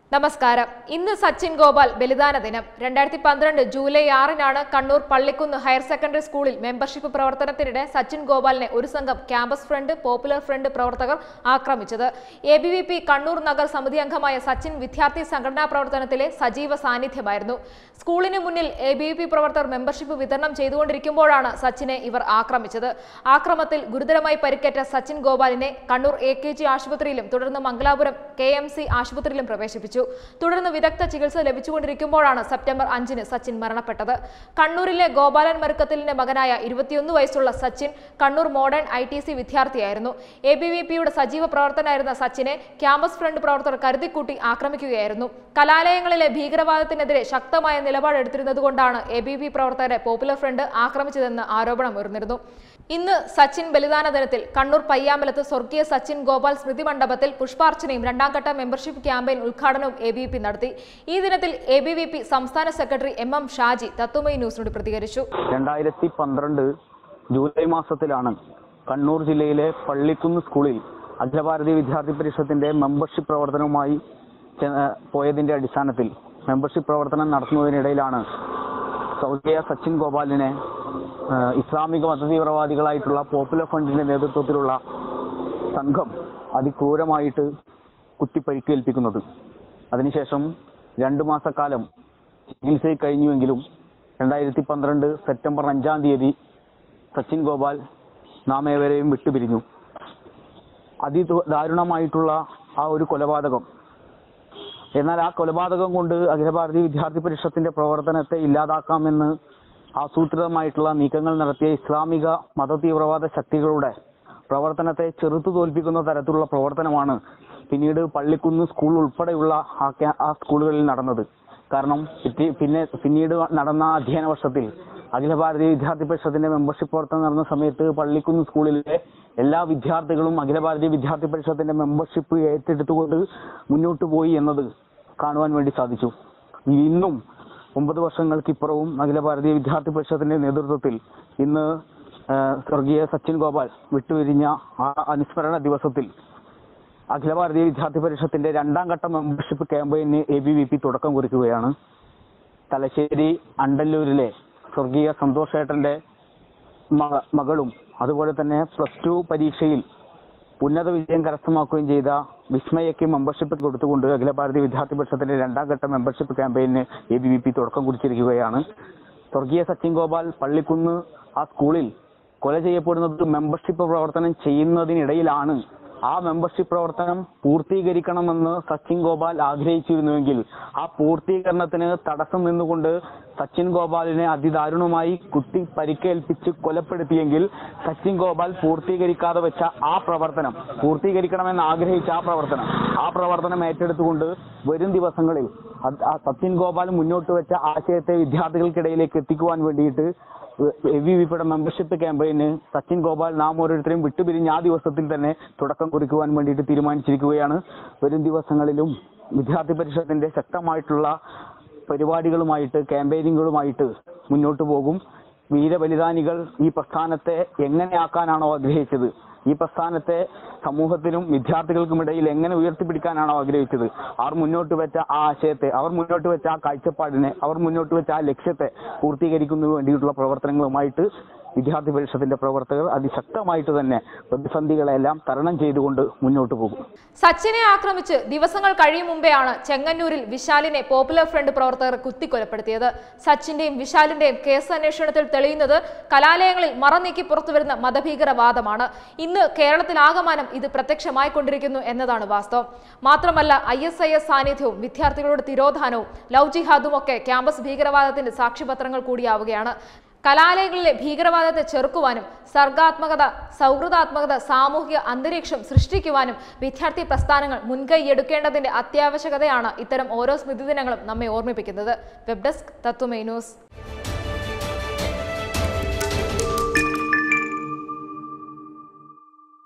നമസ്കാരം ഇന്ന് സച്ചിൻ ഗോപാൽ ബലിദാന ദിനം രണ്ടായിരത്തി പന്ത്രണ്ട് ജൂലൈ ആറിനാണ് കണ്ണൂർ പള്ളിക്കുന്ന് ഹയർ സെക്കൻഡറി സ്കൂളിൽ മെമ്പർഷിപ്പ് പ്രവർത്തനത്തിനിടെ സച്ചിൻ ഗോപാലിനെ ഒരു സംഘം ക്യാമ്പസ് ഫ്രണ്ട് പോപ്പുലർ ഫ്രണ്ട് പ്രവർത്തകർ ആക്രമിച്ചത് A B V P Kannur നഗർ സമിതി അംഗമായ സച്ചിൻ വിദ്യാർത്ഥി സംഘടനാ പ്രവർത്തനത്തിലെ സജീവ സാന്നിധ്യമായിരുന്നു സ്കൂളിന് മുന്നിൽ എ ബി വി പി പ്രവർത്തകർ മെമ്പർഷിപ്പ് വിതരണം ചെയ്തുകൊണ്ടിരിക്കുമ്പോഴാണ് സച്ചിനെ ഇവർ ആക്രമിച്ചത് ആക്രമത്തിൽ ഗുരുതരമായി പരിക്കേറ്റ സച്ചിൻ ഗോപാലിനെ കണ്ണൂർ എ കെ ജി ആശുപത്രിയിലും തുടർന്ന് മംഗലാപുരം കെ എം സി ആശുപത്രിയിലും പ്രവേശിപ്പിച്ചു തുടർന്ന് വിദഗ്ധ ചികിത്സ ലഭിച്ചുകൊണ്ടിരിക്കുമ്പോഴാണ് സെപ്റ്റംബർ അഞ്ചിന് സച്ചിൻ മരണപ്പെട്ടത് കണ്ണൂരിലെ ഗോപാലൻ മരുക്കത്തിലിന്റെ മകനായ ഇരുപത്തിയൊന്ന് വയസ്സുള്ള Sachin Kannur modern I T C വിദ്യാർത്ഥിയായിരുന്നു എ ബി വി പിയുടെ സജീവ പ്രവർത്തനായിരുന്ന സച്ചിനെ ക്യാമ്പസ് ഫ്രണ്ട് പ്രവർത്തകർ കരുതിക്കൂട്ടി ആക്രമിക്കുകയായിരുന്നു കലാലയങ്ങളിലെ ഭീകരവാദത്തിനെതിരെ ശക്തമായ നിലപാടെടുത്തിരുന്നതുകൊണ്ടാണ് എ ബി വി പ്രവർത്തകരെ പോപ്പുലർ ഫ്രണ്ട് ആക്രമിച്ചതെന്ന് ആരോപണം ഉയർന്നിരുന്നു ഇന്ന് സച്ചിൻ ബലിദാന ദിനത്തിൽ കണ്ണൂർ പയ്യാമ്പലത്ത് സ്വർഗീയ സച്ചിൻ ഗോപാൽ സ്മൃതി മണ്ഡപത്തിൽ പുഷ്പാർച്ചനയും രണ്ടാം ഘട്ട മെമ്പർഷിപ്പ് ക്യാമ്പയിൻ ഉദ്ഘാടനവും എ ബി പി നടത്തി ഈ ദിനത്തിൽ എ ബി വി പി സംസ്ഥാന secretary M M Shaji Tattvamayi ന്യൂസിനോട് പ്രതികരിച്ചു രണ്ടായിരത്തി പന്ത്രണ്ട് ജൂലൈ മാസത്തിലാണ് കണ്ണൂർ ജില്ലയിലെ പള്ളിക്കുന്ന് സ്കൂളിൽ അഖിലഭാരതീയ വിദ്യാർത്ഥി പരിഷത്തിന്റെ മെമ്പർഷിപ്പ് പ്രവർത്തനവുമായി ചെ- ഏഹ് പോയതിന്റെ അടിസ്ഥാനത്തിൽ മെമ്പർഷിപ്പ് പ്രവർത്തനം നടത്തുന്നതിനിടയിലാണ് സൗദിയ സച്ചിൻ ഗോപാലിനെ ഏഹ് ഇസ്ലാമിക മതതീവ്രവാദികളായിട്ടുള്ള പോപ്പുലർ ഫ്രണ്ടിന്റെ നേതൃത്വത്തിലുള്ള സംഘം അതിക്രൂരമായിട്ട് കുത്തിപ്പരിക്കേൽപ്പിക്കുന്നത് അതിനുശേഷം രണ്ടു മാസക്കാലം ചികിത്സയിൽ കഴിഞ്ഞുവെങ്കിലും രണ്ടായിരത്തി പന്ത്രണ്ട് സെപ്റ്റംബർ അഞ്ചാം തീയതി സച്ചിൻ ഗോപാൽ നാം ഏവരെയും വിട്ടുപിരിഞ്ഞു അതിദാരുണമായിട്ടുള്ള ആ ഒരു കൊലപാതകം എന്നാൽ ആ കൊലപാതകം കൊണ്ട് അഖിലഭാരതീയ വിദ്യാർത്ഥി പരിഷത്തിന്റെ പ്രവർത്തനത്തെ ഇല്ലാതാക്കാമെന്ന് ആസൂത്രിതമായിട്ടുള്ള നീക്കങ്ങൾ നടത്തിയ ഇസ്ലാമിക മതതീവ്രവാദ ശക്തികളുടെ പ്രവർത്തനത്തെ ചെറുത്തു തോൽപ്പിക്കുന്ന തരത്തിലുള്ള പ്രവർത്തനമാണ് പിന്നീട് പള്ളിക്കുന്ന് സ്കൂൾ ഉൾപ്പെടെയുള്ള ആ ക്യാ- ആ സ്കൂളുകളിൽ നടന്നത് കാരണം പിറ്റി- പിന്നെ പിന്നീട് നടന്ന അധ്യയന വർഷത്തിൽ അഖില ഭാരതീയ വിദ്യാർത്ഥി പരിഷത്തിന്റെ മെമ്പർഷിപ്പ് പ്രവർത്തനം നടന്ന സമയത്ത് പള്ളിക്കുന്ന് സ്കൂളിലെ എല്ലാ വിദ്യാർത്ഥികളും അഖില ഭാരതീയ വിദ്യാർത്ഥി പരിഷത്തിന്റെ മെമ്പർഷിപ്പ് ഏറ്റെടുത്തുകൊണ്ട് മുന്നോട്ട് പോയി എന്നത് കാണുവാൻ വേണ്ടി സാധിച്ചു ഇന്നും ഒമ്പത് വർഷങ്ങൾക്കിപ്പുറവും അഖില ഭാരതീയ വിദ്യാർത്ഥി പരിഷത്തിന്റെ നേതൃത്വത്തിൽ ഇന്ന് ആ, സ്വർഗീയ സച്ചിൻ ഗോപാൽ വിട്ടുപിരിഞ്ഞ ആ അനുസ്മരണ ദിവസത്തിൽ അഖില ഭാരതീയ വിദ്യാർത്ഥി പരിഷത്തിന്റെ രണ്ടാം ഘട്ട മെമ്പർഷിപ്പ് ക്യാമ്പയിന് എ ബി വി പി തുടക്കം കുറിക്കുകയാണ് തലശ്ശേരി അണ്ടല്ലൂരിലെ സ്വർഗീയ സന്തോഷ് ഏട്ടന്റെ മ- മകളും അതുപോലെ തന്നെ പ്ലസ് ടു പരീക്ഷയിൽ ഉന്നത വിജയം കരസ്ഥമാക്കുകയും ചെയ്ത വിസ്മയയ്ക്ക് മെമ്പർഷിപ്പ് കൊടുത്തുകൊണ്ട് അഖില ഭാരതീയ വിദ്യാർത്ഥി പരിഷത്തിന്റെ രണ്ടാം ഘട്ട മെമ്പർഷിപ്പ് ക്യാമ്പയിന് എ ബി വി പി തുടക്കം കുറിച്ചിരിക്കുകയാണ് സ്വർഗീയ സച്ചിൻ ഗോപാൽ പള്ളിക്കുന്ന് ആ സ്കൂളിൽ കൊല ചെയ്യപ്പെടുന്നത് മെമ്പർഷിപ്പ് പ്രവർത്തനം ചെയ്യുന്നതിനിടയിലാണ് ആ മെമ്പർഷിപ്പ് പ്രവർത്തനം പൂർത്തീകരിക്കണമെന്ന് സച്ചിൻ ഗോപാൽ ആഗ്രഹിച്ചിരുന്നുവെങ്കിൽ ആ പൂർത്തീകരണത്തിന് തടസ്സം നിന്നുകൊണ്ട് സച്ചിൻ ഗോപാലിനെ അതിദാരുണമായി കുത്തി പരിക്കേൽപ്പിച്ച് കൊലപ്പെടുത്തിയെങ്കിൽ സച്ചിൻ ഗോപാൽ പൂർത്തീകരിക്കാതെ വെച്ച ആ പ്രവർത്തനം പൂർത്തീകരിക്കണമെന്ന് ആഗ്രഹിച്ച ആ പ്രവർത്തനം ആ പ്രവർത്തനം ഏറ്റെടുത്തുകൊണ്ട് വരും ദിവസങ്ങളിൽ അത് ആ സച്ചിൻ ഗോപാൽ മുന്നോട്ട് വെച്ച ആശയത്തെ വിദ്യാർത്ഥികൾക്കിടയിലേക്ക് എത്തിക്കുവാൻ വേണ്ടിയിട്ട് എ വി വിപിയുടെ മെമ്പർഷിപ്പ് ക്യാമ്പയിന് സച്ചിൻ ഗോപാൽ നാം ഓരോരുത്തരെയും വിട്ടുപിരിഞ്ഞ ആ ദിവസത്തിൽ തന്നെ തുടക്കം കുറിക്കുവാൻ വേണ്ടിയിട്ട് തീരുമാനിച്ചിരിക്കുകയാണ് വരും ദിവസങ്ങളിലും വിദ്യാർത്ഥി പരിഷത്തിന്റെ ശക്തമായിട്ടുള്ള പരിപാടികളുമായിട്ട് ക്യാമ്പയിനുകളുമായിട്ട് മുന്നോട്ട് പോകും വീരബലിദാനികൾ ഈ പ്രസ്ഥാനത്തെ എങ്ങനെയാക്കാനാണോ ആഗ്രഹിച്ചത് ഈ പ്രസ്ഥാനത്തെ സമൂഹത്തിലും വിദ്യാർത്ഥികൾക്കുമിടയിൽ എങ്ങനെ ഉയർത്തിപ്പിടിക്കാനാണോ ആഗ്രഹിച്ചത് അവർ മുന്നോട്ട് വെച്ച ആ ആശയത്തെ അവർ മുന്നോട്ട് വെച്ച ആ കാഴ്ചപ്പാടിനെ അവർ മുന്നോട്ട് വെച്ച ആ ലക്ഷ്യത്തെ പൂർത്തീകരിക്കുന്നതിന് വേണ്ടിയിട്ടുള്ള പ്രവർത്തനങ്ങളുമായിട്ട് വിദ്യാർത്ഥി പരിഷത്തിന്റെ പ്രവർത്തകർ അതിശക്തമായിട്ട് തന്നെ പ്രതിസന്ധികളെല്ലാം തരണം ചെയ്തുകൊണ്ട് മുന്നോട്ട് പോകും സച്ചിനെ ആക്രമിച്ച് ദിവസങ്ങൾ കഴിയും മുമ്പെയാണ് ചെങ്ങന്നൂരിൽ വിശാലിനെ പോപ്പുലർ ഫ്രണ്ട് പ്രവർത്തകർ കുത്തിക്കൊലപ്പെടുത്തിയത് സച്ചിന്റെയും വിശാലിന്റെയും കേസ് അന്വേഷണത്തിൽ തെളിയുന്നത് കലാലയങ്ങളിൽ മറനീക്കി പുറത്തുവരുന്ന മതഭീകരവാദമാണ് ഇന്ന് കേരളത്തിലാകമാനം ഇത് പ്രത്യക്ഷമായിക്കൊണ്ടിരിക്കുന്നു എന്നതാണ് വാസ്തവം മാത്രമല്ല ഐ എസ് ഐ എസ് സാന്നിധ്യവും വിദ്യാർത്ഥികളുടെ തിരോധാനവും ലവ് ജിഹാദും ഒക്കെ ക്യാമ്പസ് ഭീകരവാദത്തിന്റെ സാക്ഷ്യപത്രങ്ങൾ കൂടിയാവുകയാണ് കലാലയങ്ങളിലെ ഭീകരവാദത്തെ ചെറുക്കുവാനും സർഗാത്മകത സൗഹൃദാത്മകത സാമൂഹിക അന്തരീക്ഷം സൃഷ്ടിക്കുവാനും വിദ്യാർത്ഥി പ്രസ്ഥാനങ്ങൾ മുൻകൈയെടുക്കേണ്ടതിന്റെ അത്യാവശ്യകതയാണ് ഇത്തരം ഓരോ സ്മൃതിദിനങ്ങളും നമ്മെ ഓർമ്മിപ്പിക്കുന്നത് വെബ് ഡെസ്ക് തത്വമേ ന്യൂസ്